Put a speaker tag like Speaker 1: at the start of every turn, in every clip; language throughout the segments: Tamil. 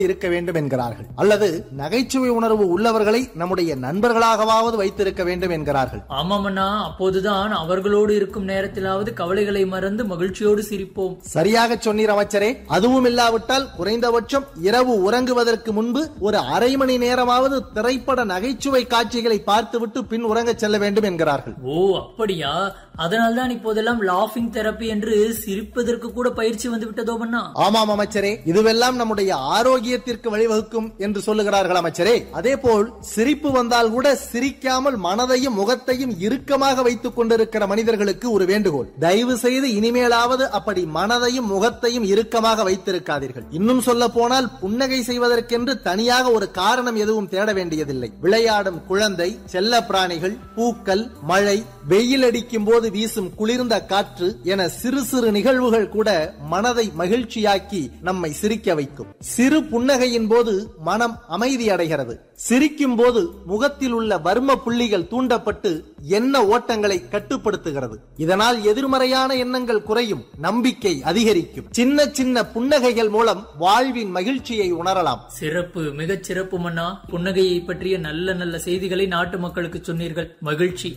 Speaker 1: இருக்க வேண்டும் என்கிறார்கள் அல்லது நகைச்சுவை உணர்வு உள்ளவர்களை நம்முடைய நண்பர்களாகவாவது வைத்திருக்க வேண்டும் என்கிறார்கள்
Speaker 2: ஆமாமண்ணா அப்போதுதான் அவர்களோடு இருக்கும் நேரத்திலாவது கவலைகளை மறந்து மகிழ்ச்சியோடு சிரிப்போம்
Speaker 1: சரியாக சொன்னீர் அமைச்சரே அதுவும் இல்லாவிட்டால் குறைந்தபட்சம் இரவு உறங்குவதற்கு முன்பு ஒரு அரை மணி நேரமாவது திரைப்பட நகைச்சுவை காட்சிகளை பார்த்துவிட்டு பின் உறங்கச் செல்ல வேண்டும் என்கிறார்கள்
Speaker 2: ஓ அப்படியா அதனால்தான் இப்போதெல்லாம் லாஃபிங் தெரப்பி என்று சிரிப்பதற்கு கூட பயிற்சி வந்து விட்டதோ மன்னா
Speaker 1: ஆமாம் அமைச்சரே இதுவெல்லாம் நம்முடைய ஆரோக்கியத்திற்கு வழிவகுக்கும் என்று சொல்லுகிறார்கள் அமைச்சரே அதே போல் சிரிப்பு வந்தால் கூட சிரிக்காமல் மனதையும் முகத்தையும் இறுக்கமாக வைத்துக் கொண்டிருக்கிற மனிதர்களுக்கு ஒரு வேண்டுகோள் தயவு செய்து இனிமேலாவது அப்படி மனதையும் முகத்தையும் இறுக்கமாக வைத்திருக்காதீர்கள் இன்னும் சொல்ல போனால் புன்னகை செய்வதற்கென்று தனியாக ஒரு காரணம் எதுவும் தேட வேண்டியதில்லை விளையாடும் குழந்தை செல்ல பிராணிகள் பூக்கள் மழை வெயில் அடிக்கும் போது வீசும் குளிர்ந்த காற்று என சிறு சிறு நிகழ்வுகள் கூட மனதை மகிழ்ச்சியாக்கி நம்மை சிரிக்க வைக்கும் சிறு புன்னகையின் போது மனம் அமைதி அடைகிறது சிரிக்கும் போது முகத்தில் உள்ள வர்ம புள்ளிகள் தூண்டப்பட்டு எண்ண ஓட்டங்களை கட்டுப்படுத்துகிறது இதனால் எதிர்மறையான எண்ணங்கள் குறையும் நம்பிக்கை அதிகரிக்கும் சின்ன சின்ன புன்னகைகள் மூலம் வாழ்வின் மகிழ்ச்சியை உணரலாம்
Speaker 2: சிறப்பு மிகச் சிறப்பு மன்னா புன்னகையை பற்றிய நல்ல நல்ல செய்திகளை நாட்டு மக்களுக்கு சொன்னீர்கள் மகிழ்ச்சி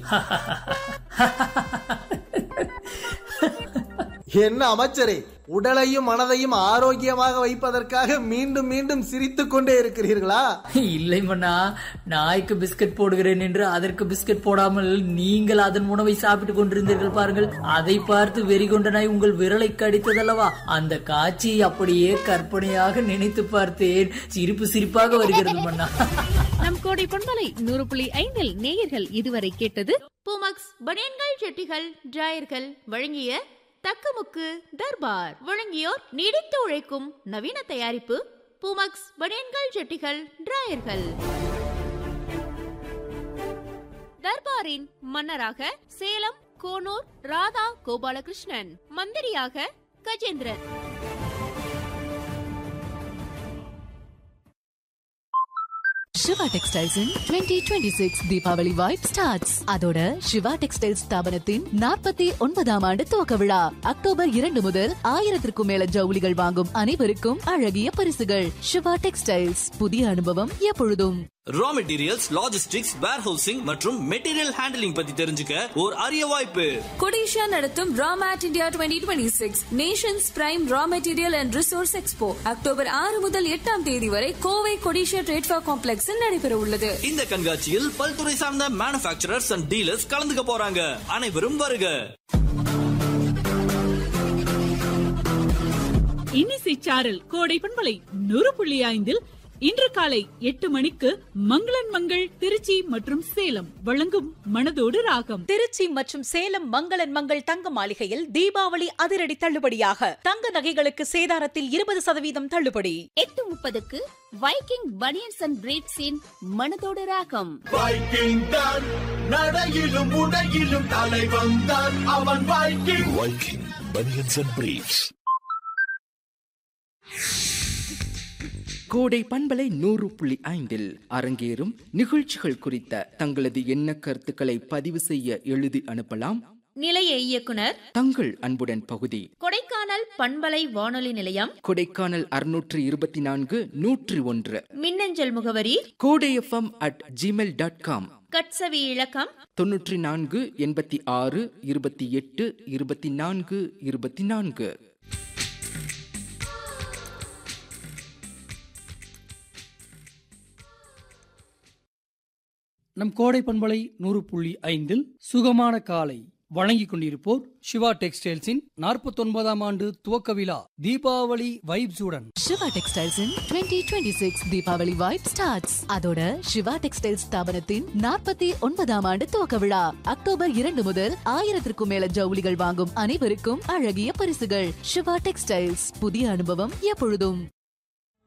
Speaker 1: என்ன அமைச்சரே உடலையும் மனதையும் ஆரோக்கியமாக வைப்பதற்காக மீண்டும் மீண்டும் சிரித்துக் கொண்டே இருக்கிறீர்களா
Speaker 2: இல்லை மன்னா நாய்க்கு பிஸ்கட் போடுகிறேன் என்று அதற்கு பிஸ்கட் போடாமல் நீங்கள் அதன் உணவை சாப்பிட்டுக் கொண்டிருந்தீர்கள் பாருங்கள் அதை பார்த்து வெறி கொண்ட நாய் உங்கள் விரலை கடித்ததல்லவா அந்த காட்சியை அப்படியே கற்பனையாக நினைத்து பார்த்தேன் சிரிப்பு சிரிப்பாக வருகிறது மன்னா
Speaker 3: நம் கோடை பொன்மலை நூறு புள்ளி ஐந்தில் நேயர்கள் இதுவரை கேட்டது
Speaker 4: பூமக்ஸ் பனியன்கள் செட்டிகள் டிராயர்கள் வழங்கிய தக்கமுக்கு தர்பார் வழங்கியோர் நீடித்து உழைக்கும் நவீன தயாரிப்பு பூமக்ஸ் பனியன்கள் செட்டிகள் டிராயர்கள் தர்பாரின் மன்னராக சேலம் கோனூர் ராதா கோபாலகிருஷ்ணன் மந்திரியாக Gajendran
Speaker 5: Siva textiles twenty twenty six Deepavali vibe starts அதோட சிவா டெக்ஸ்டைல்ஸ் ஸ்தாபனத்தின் நாற்பத்தி ஒன்பதாம் ஆண்டு துவக்க விழா அக்டோபர் இரண்டு முதல் ஆயிரத்திற்கும் மேல ஜவுளிகள் வாங்கும் அனைவருக்கும் அழகிய பரிசுகள் சிவா டெக்ஸ்டைல்ஸ் புதிய அனுபவம் எப்பொழுதும்
Speaker 6: ரா மெட்டீரியல்ஸ் லாஜிஸ்டிக்ஸ் வேர்ஹவுசிங் மற்றும் மெட்டீரியல் ஹேண்டலிங் பத்தி தெரிஞ்சுக்க ஒரு அரிய வாய்ப்பு
Speaker 7: கொடிஷா நடத்தும் RAMAT India twenty twenty six nation's prime raw material and resource expo October ஆறு முதல் எட்டாம் தேதி வரை கோவை கொடிஷா ட்ரேட்ஃபா காம்ப்ளெக்ஸில் நடைபெற உள்ளது
Speaker 6: இந்த கண்காட்சியில் பல்துறை சார்ந்த மேனுபேக்சரர்ஸ் அண்ட் டீலர்ஸ் கலந்துக்க போறாங்க அனைவரும் வருக
Speaker 8: இன்னிசை சாரல் கோடை பண்பலை நூறு புள்ளி ஐந்தில் இன்று காலை எட்டு மணிக்கு மங்களன் மங்கள் திருச்சி மற்றும் சேலம் வழங்கும் மனதோடு ராகம்
Speaker 9: திருச்சி மற்றும் சேலம் மங்களன் மங்கள் தங்க மாளிகையில் தீபாவளி அதிரடி தள்ளுபடியாக தங்க நகைகளுக்கு சேதாரத்தில் இருபது சதவீதம் தள்ளுபடி
Speaker 4: எட்டு முப்பதுக்கு வைக்கிங் பனியன்ஸ் அண்ட் பிரேட்ஸின் மனதோடு ராகம்
Speaker 10: வைக்கிங் தான் நடையிலும் உடையிலும் தலை வந்தான் அவன் Viking Viking banians and briefs
Speaker 11: Kodai பண்பலை நூறு புள்ளி ஐந்தில் அரங்கேறும் நிகழ்ச்சிகள் குறித்த தங்களது எண்ண கருத்துக்களை பதிவு செய்ய எழுதி அனுப்பலாம்
Speaker 4: நிலைய இயக்குனர்
Speaker 11: தங்கள் அன்புடன் பகுதி
Speaker 4: கொடைக்கானல் பண்பலை வானொலி நிலையம்
Speaker 11: கொடைக்கானல் அறுநூற்று இருபத்தி நான்கு நூற்றி ஒன்று
Speaker 4: மின்னஞ்சல் முகவரி
Speaker 11: Kodai FM at Gmail dot com
Speaker 4: கட்சவி இலக்கம்
Speaker 11: தொன்னூற்றி நான்கு எண்பத்தி ஆறு இருபத்தி எட்டு இருபத்தி நான்கு இருபத்தி நான்கு
Speaker 12: நம் கோடை பண்பலை நூறு புள்ளி ஐந்தில் சுகமான காலை வழங்கிக் கொண்டிருப்போர் சிவா டெக்ஸ்டைல்ஸின் நாற்பத்தி ஒன்பதாம் ஆண்டு துவக்க விழா தீபாவளி வைப்ஸுடன்
Speaker 5: Siva textiles twenty twenty six Deepavali vibe starts அதோட சிவா டெக்ஸ்டைல்ஸ் ஸ்தாபனத்தின் நாற்பத்தி ஒன்பதாம் ஆண்டு துவக்க விழா அக்டோபர் இரண்டு முதல் ஆயிரத்திற்கும் மேல ஜவுளிகள் வாங்கும் அனைவருக்கும் அழகிய பரிசுகள் சிவா டெக்ஸ்டைல்ஸ் புதிய அனுபவம் எப்பொழுதும்